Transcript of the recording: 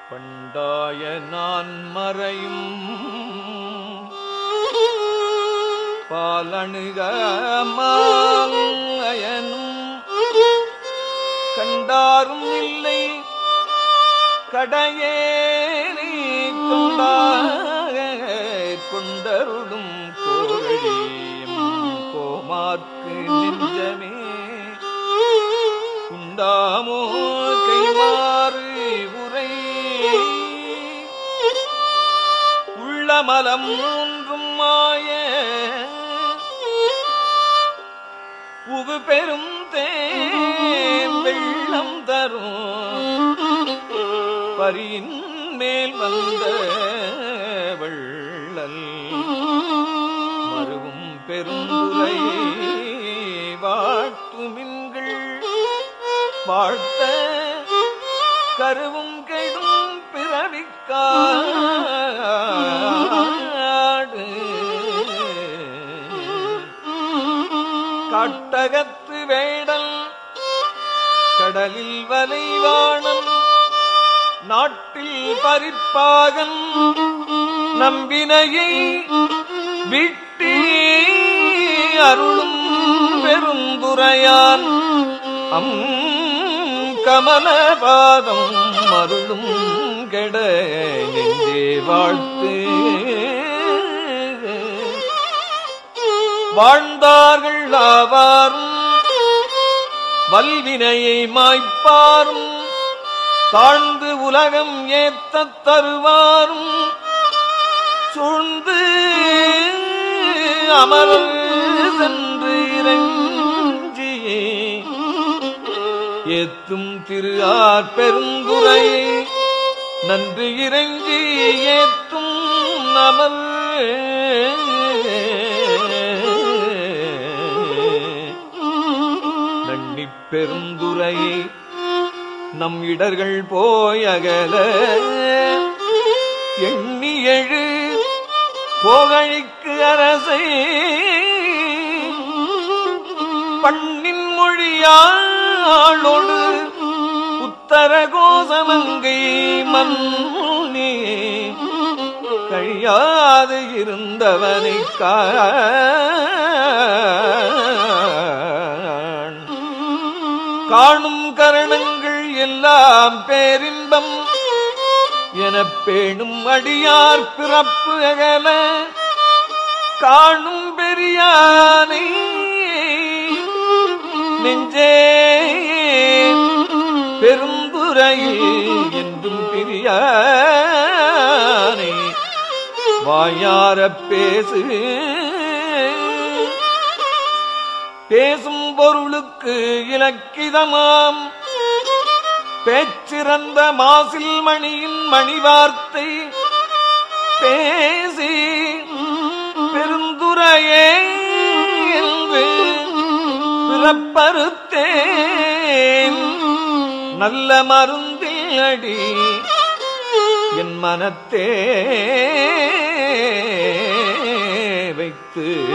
பண்டாய நான் மறையும் பாலணுக மாயனும் கண்டாரும் இல்லை கடையேறி கொண்டாக கொண்டருளும் கோழியும் கோமாற்கு நெஞ்சமே உண்டாமோ கைமாறு உரை உள்ளமலம் மூன்றும் மாய உகு பெரும் தேன் வெள்ளம் தரும் பரியின் மேல் வந்த வள்ளல் மருவும் பெருந்துரை வாழ்த்துமின்கள் வாழ்த்த கருவும் கெடும் பிறவிக்காடு காட்டகத்து வேடல் கடலில் வலைவாணம் நாட்டில் பறிப்பாகன் நம்பினையை விட்டி அருளும் பெருந்துரையான் அம் கமலபாதம் அருளும் கெட நெஞ்சே வாழ்த்து வாழ்ந்தார்கள் ஆவாரும் வல்வினையை மாய்ப்பாரும் தாழ்ந்து உலகம் ஏத்தத் தருவாரும் சூழ்ந்து அமரர் சென்று இறஞ்சியே ஏத்தும் திரு ஆர் பெருந்துரையை நன்று இறங்கி ஏத்தும் அமல் நன்னிப் பெருந்துரையை நம் இடர்கள் போய் அகல எண்ணி எழு போகழிக்கு அரசை பண்ணின் மொழியாளோடு உத்தர கோசமங்கை மன்னே கழியாது இருந்தவனை காண் காணும் கரணங்கள் எல்லாம் பேரின்பம் எனப் பேணும் அடியார் பிறப்பு அகல காணும் பெரியானை நெஞ்சே பெருந்துரையில் என்றும் பிரியானை வாயாரப் பேசு பேசும் பொருளுக்கு இலக்கிதமாம் பேச்சிறந்த மாசில் மணியின் மணிவார்த்தை பேசி பெருந்துரையே என்று பிறப்பறுத்தேன் நல்ல மருந்தில் அடி என் மனத்தே வைத்து